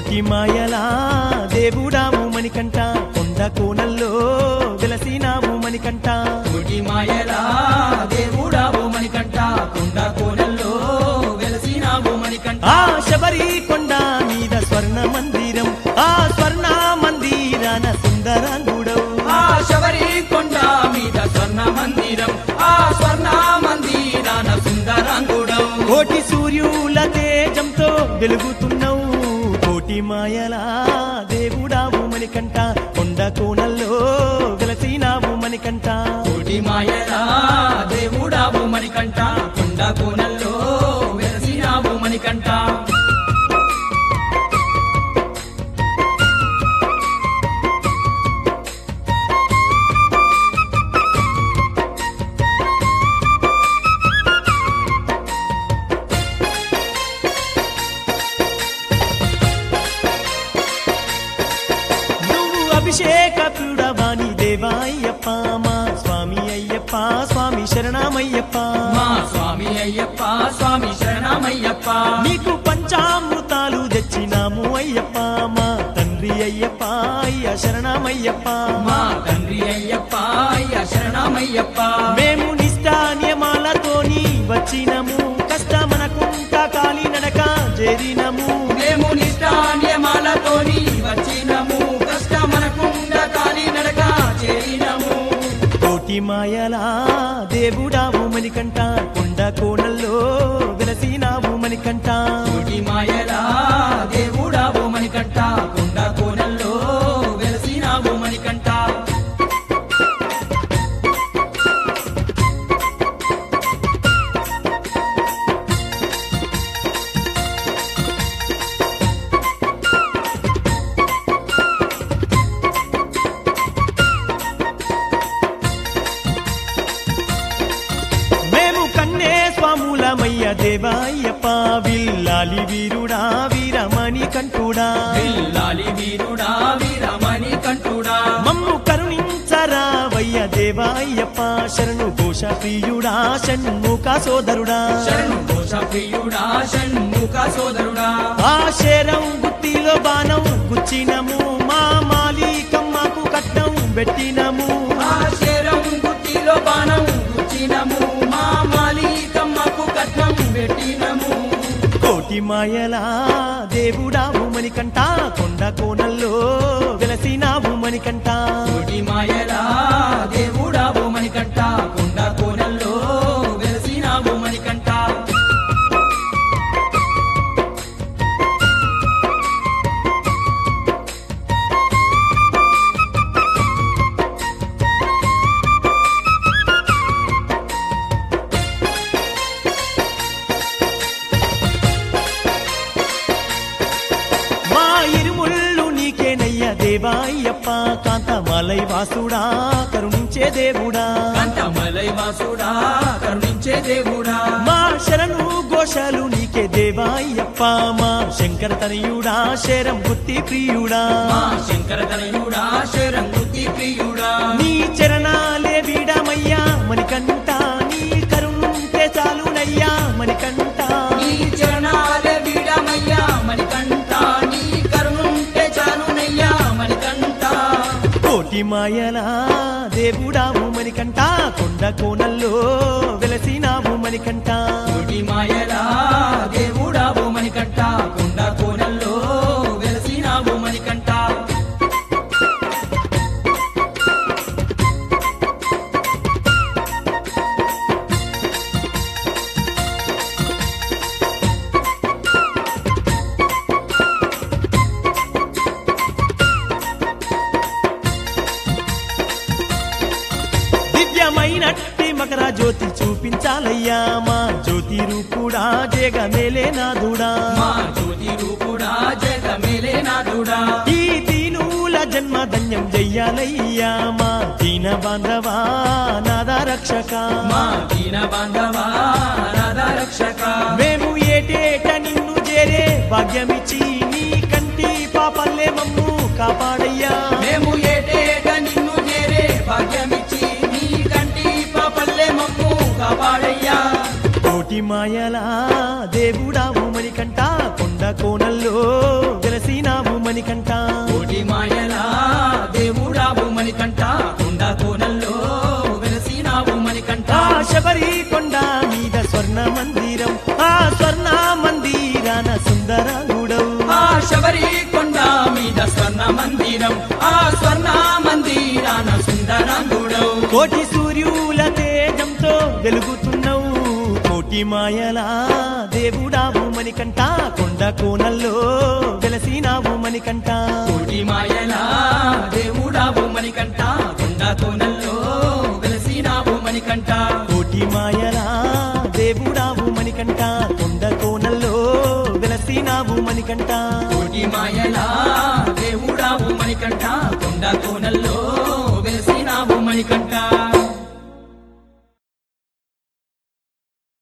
కోటి మాయలా దేవుడాము మణికంట కొండ కోనల్లో వెలసినాము మణికంట కోటి మాయలా దేవుడావు మణికంట కొండ కోనల్లో వెలసినావు మణికంట ఆ శబరి కొండ మీద స్వర్ణ మందిరం ఆ స్వర్ణ మందిరాన సుందరాంగుడవు ఆ శబరి కొండ మీద స్వర్ణ మందిరం ఆ స్వర్ణ మందిరాన సుందరాంగుడవు కోటి సూర్యుల తేజంతో వెలుగుతున్నావు కోటి మాయలా దేవుడావు మణికంట కొండ కోనల్లో వెలసినావు మణికంట కోటి మాయలా దేవుడావు మణికంట కొండ కోనల్లో వెలసినావు మణికంట నువ్వు అభిషేక ప్రియుడవాణి దేవా అయ్యప్ప మా స్వామి అయ్యప్ప స్వామి శరణమయ్యప్ప మా స్వామి అయ్యప్ప స్వామి శరణమయ్యప్ప నీకు పంచామృతాలు తెచ్చినాము అయ్యప్ప మా తండ్రి అయ్యప్ప అయ్య శరణమయ్యప్ప మా తండ్రి అయ్యప్ప అయ్య శరణమయ్యప్ప మేము నిష్ఠా నియమాలతోని వచ్చినము కష్టమనకుంటా కాలి నడక చేరినము మేము నిష్ఠాన్యమాలతోని వచ్చినము కష్టమనకుండా కాలి నడక చేరినము కోటి మాయలా దేవుడావు మణికంట కొండ కోనల్లో వెలసినావు మణికంట కోటి మాయలా దేవుడావు మణికంట కొండ కోనల్లో వెలసినావు మణికంట మేము కన్నే స్వాములమయ్య దేవాయ్యప్ప విల్లాలి వీరుడా వీరమణి కంఠుడా పిల్లాలి వీరుడా వీరమణి కంఠుడా మమ్ము కరుణించరావయ్య దేవాయ్యప్ప శరణు ఘోష ప్రియుడా షణ్ముఖ సోదరుడా శరణు దోష ప్రియుడా షణ్ముఖ సోదరుడా ఆ శరం గుత్తిలో బాణం గుచ్చినము మా మాలికమ్మకు కట్నం పెట్టినము ఆ శరం గుట్టిలో బాణం గుచ్చినము మా మాలికమ్మకు కట్నం పెట్టినము కోటి మాయలా దేవుడావు మణికంట కొండ కోనల్లో వెలసినావు మణికంట కోటి మాయలా దేవుడావు మణికంట కొండ కోనల్లో వెలసినావు మణికంట మా ఇరుముళ్ళు నీకేనయ్య దేవాయ్యప్ప కాంతమలై వాసుడా కరుణించే దేవుడా కంఠమలై వాసుడా కరుణించే దేవుడా మా శరణు ఘోషాలు నీకే దేవాయ్యప్ప మా శంకర తనయుడా శరం గుత్తి ప్రియుడా మా శంకర తనయుడా శరంగుతి ప్రియుడా నీ చరణాలే వీడమయ్యా మణికంట నీ కరుణుంటే చాలునయ్యా మణికంట నీ చరణాల వీడమయ్యా మణికంఠ నీ కరుణుంటే చాలునయ్యా మణికంఠ కోటి మాయలా దేవుడావు మణికంట కొండ కోనల్లో వెలసినావు మణికంట కోటి మాయలా దేవుడావు మణికంఠ కొండ కోనల్లో వెలసినావు మణికంఠ దివ్యమైనట్టి మకర జ్యోతి చూపించాలయ్యా మా జ్యోతి రూపుడా జగమేలే నాథుడా మా జ్యోతి రూపుడా జగమేలే నాథుడా ఈ దీనుల జన్మ ధన్యం చెయ్యాలయ్యా మా దీన బాంధవా నాద రక్షక మా దీన బాంధవా రాధా రక్షక మేము ఏటేట నిన్ను చేరే భాగ్యమిచ్చి నీ కంటి పాపల్లే మమ్ము కాపాడయ్యా మేము ఏటేట నిన్ను చేరే భాగ్యమిచ్చి నీ కంటి పాపల్లే మమ్ము కాపాడయ్యా కోటి కోటి మాయలా దేవుడావు మణికంట కొండ కోనల్లో వెలసినావు మణికంట కోటి మాయలా దేవుడావు మణికంట కొండ కోనల్లో వెలసినావు మణికంట ఆ శబరి కొండ మీద స్వర్ణ మందిరం ఆ స్వర్ణ మందిరాన సుందర గుడవు ఆ శబరి కొండ మీద స్వర్ణ మందిరం ఆ స్వర్ణ మందిరాన సుందరాంగుడవు కోటి సూర్యుల తేజంతో వెలుగుతున్నావు కోటి మాయలా దేవుడావు మణికంట కొండ కోనల్లో వెలసినావు మణికంట కోటి మాయలా దేవుడావు మణికంట కొండ కోనల్లో వెలసినావు మణికంట కోటి మాయలా దేవుడావు మణికంట కొండ కోనల్లో వెలసినావు మణికంట కోటి మాయలా దేవుడావు మణికంట కొండ కోనల్లో వెలసినావు మణికంట